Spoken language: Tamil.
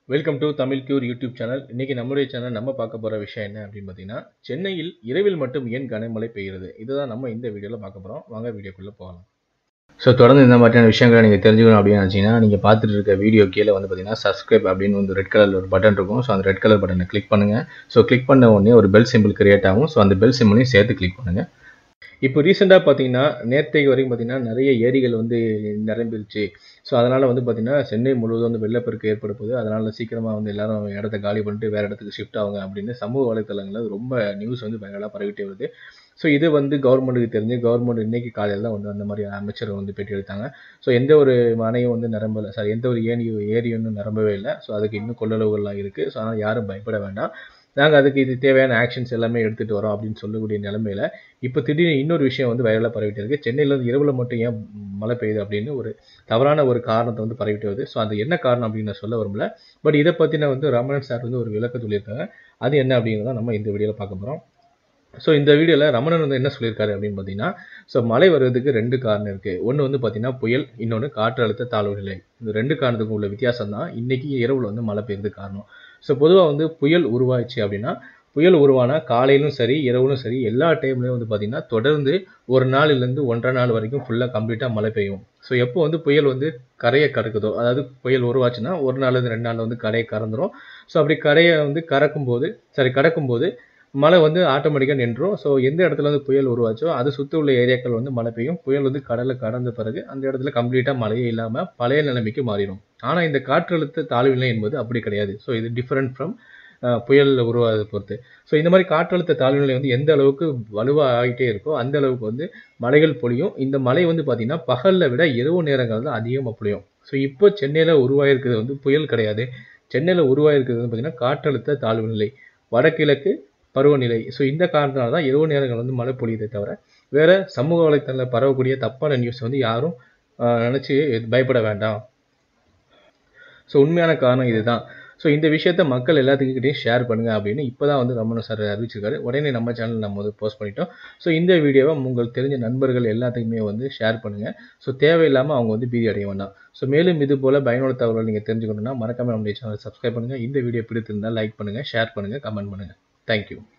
welcome to Tamil cure YouTube channel இன்னைக்கு நம்மளுடைய சேனல் நம்ம பார்க்க போகிற விஷயம் என்ன அப்படின்னு பார்த்தீங்கன்னா சென்னையில் இரவில் மட்டும் ஏன் கனமழை பெய்கிறது இதுதான் நம்ம இந்த வீடியோவில் பார்க்க போகிறோம் வாங்க வீடியோக்குள்ளே போகலாம் ஸோ தொடர்ந்து இந்த மாதிரியான விஷயங்களை நீங்கள் தெரிஞ்சுக்கணும் அப்படின்னு நினச்சிங்கன்னா நீங்கள் பார்த்துட்டு இருக்க வீடியோ கீழே வந்து பார்த்தீங்கன்னா சப்ஸ்கிரைப் அப்படின்னு வந்து ரெட் கலர் ஒரு பட்டன் இருக்கும் ஸோ அந்த ரெட் கலர் பட்டனை கிளிக் பண்ணுங்கள் ஸோ கிளிக் பண்ண உடனே ஒரு பெல் சிம்பிள் கிரியேட் ஆகும் ஸோ அந்த பெல் சிம்பிளையும் சேர்த்து கிளிக் பண்ணுங்கள் இப்போ ரீசெண்டாக பார்த்தீங்கன்னா நேற்றைக்கு வரைக்கும் பார்த்தீங்கன்னா நிறைய ஏரிகள் வந்து நிரம்பிருச்சு ஸோ அதனால் வந்து பார்த்தீங்கன்னா சென்னை முழுவதும் வந்து வெள்ளப்பெருக்கு ஏற்பட போகுது அதனால் சீக்கிரமாக வந்து எல்லாரும் இடத்த காலி பண்ணிட்டு வேறு இடத்துக்கு ஷிஃப்ட் ஆகுங்க அப்படின்னு சமூக வலைத்தளங்களில் ரொம்ப நியூஸ் வந்து பயங்கரமாக பரவிட்டே வருது ஸோ இது வந்து கவர்மெண்ட்டுக்கு தெரிஞ்சு கவர்மெண்ட் இன்னைக்கு காலையில் தான் வந்து அந்த மாதிரி அமைச்சர் வந்து பேட்டி எடுத்தாங்க ஸோ எந்த ஒரு மனையும் வந்து நிரம்பலை சாரி எந்த ஒரு ஏரி ஏரியும் இன்னும் நிரம்பவே இல்லை ஸோ அதுக்கு இன்னும் கொள்ளளவுகள்லாம் இருக்குது ஸோ அதனால் யாரும் பயப்பட வேண்டாம் நாங்கள் அதுக்கு இது தேவையான ஆக்ஷன்ஸ் எல்லாமே எடுத்துகிட்டு வரோம் அப்படின்னு சொல்லக்கூடிய நிலமையில இப்போ திடீர்னு இன்னொரு விஷயம் வந்து வைரலாக பரவிட்டு இருக்கு சென்னையில் வந்து இரவில் மட்டும் ஏன் மழை பெய்யுது அப்படின்னு ஒரு தவறான ஒரு காரணத்தை வந்து பரவிட்டு வருது ஸோ அது என்ன காரணம் அப்படின்னு நான் சொல்ல வரும்ல பட் இதை பற்றின வந்து ரமணன் சார் வந்து ஒரு விளக்க சொல்லியிருக்காங்க அது என்ன அப்படிங்கிறத நம்ம இந்த வீடியோவில் பார்க்க போகிறோம் ஸோ இந்த வீடியோவில் ரமணன் வந்து என்ன சொல்லியிருக்காரு அப்படின்னு பார்த்தீங்கன்னா ஸோ மழை வருவதுக்கு ரெண்டு காரணம் இருக்குது ஒன்று வந்து பார்த்தீங்கன்னா புயல் இன்னொன்று காற்றழுத்த தாழ்வு நிலை இந்த ரெண்டு காரணத்துக்கும் உள்ள வித்தியாசம் தான் இன்றைக்கி இரவில் வந்து மழை பெய்யறதுக்கு காரணம் ஸோ பொதுவாக வந்து புயல் உருவாச்சு அப்படின்னா புயல் உருவானா காலையிலும் சரி இரவுலும் சரி எல்லா டைம்லையும் வந்து பார்த்திங்கன்னா தொடர்ந்து ஒரு நாளிலேருந்து ஒன்றரை நாள் வரைக்கும் ஃபுல்லாக கம்ப்ளீட்டாக மழை பெய்யும் ஸோ எப்போ வந்து புயல் வந்து கரையை கடக்குதோ அதாவது புயல் உருவாச்சுன்னா ஒரு நாள்லேருந்து ரெண்டு நாளில் வந்து கரையை கறந்துடும் ஸோ அப்படி கரையை வந்து கறக்கும் போது சரி கடக்கும்போது மழை வந்து ஆட்டோமேட்டிக்காக நின்றும் ஸோ எந்த இடத்துல வந்து புயல் உருவாச்சோ அது சுற்றி உள்ள ஏரியாக்கள் வந்து மழை பெய்யும் புயல் வந்து கடலில் கடந்த பிறகு அந்த இடத்துல கம்ப்ளீட்டாக மழையே இல்லாமல் பழைய நிலைமைக்கு மாறிடும் ஆனால் இந்த காற்றழுத்த தாழ்வு நிலை என்பது அப்படி கிடையாது ஸோ இது டிஃப்ரெண்ட் ஃப்ரம் புயல் உருவாதை பொறுத்து ஸோ இந்த மாதிரி காற்றழுத்த தாழ்வு நிலை வந்து எந்த அளவுக்கு வலுவாக ஆகிட்டே இருக்கோ அந்த அளவுக்கு வந்து மழைகள் பொழியும் இந்த மழை வந்து பார்த்திங்கன்னா பகலில் விட இரவு நேரங்கள் தான் அதிகமாக பொழியும் ஸோ இப்போ சென்னையில் உருவாயிருக்கிறது வந்து புயல் கிடையாது சென்னையில் உருவாயிருக்கிறது வந்து பார்த்திங்கன்னா காற்றழுத்த தாழ்வு நிலை வடகிழக்கு பருவநிலை ஸோ இந்த காரணத்தினால தான் இரவு நேரங்கள் வந்து மழை பொழியுதே தவிர வேறு சமூக வலைத்தளத்தில் பரவக்கூடிய தப்பான நியூஸ் வந்து யாரும் நினச்சி பயப்பட வேண்டாம் ஸோ உண்மையான காரணம் இதுதான் ஸோ இந்த விஷயத்த மக்கள் எல்லாத்துக்கிட்டையும் ஷேர் பண்ணுங்கள் அப்படின்னு இப்போ தான் வந்து ரமண சார் அறிவிச்சிருக்காரு உடனே நம்ம சேனல் நம்ம வந்து போஸ்ட் பண்ணிட்டோம் ஸோ இந்த வீடியோவை உங்களுக்கு தெரிஞ்ச நண்பர்கள் எல்லாத்துக்குமே வந்து ஷேர் பண்ணுங்கள் ஸோ தேவையில்லாமல் அவங்க வந்து பீதி அடைய வேண்டாம் ஸோ மேலும் இது போல் பயனுள்ள தகவல்கள் நீங்கள் தெரிஞ்சுக்கணுன்னா மறக்காமல் நம்முடைய சேனலை சப்ஸ்கிரைப் பண்ணுங்கள் இந்த வீடியோ பிடித்திருந்தால் லைக் பண்ணுங்கள் ஷேர் பண்ணுங்கள் கமெண்ட் பண்ணுங்கள் தேங்க்யூ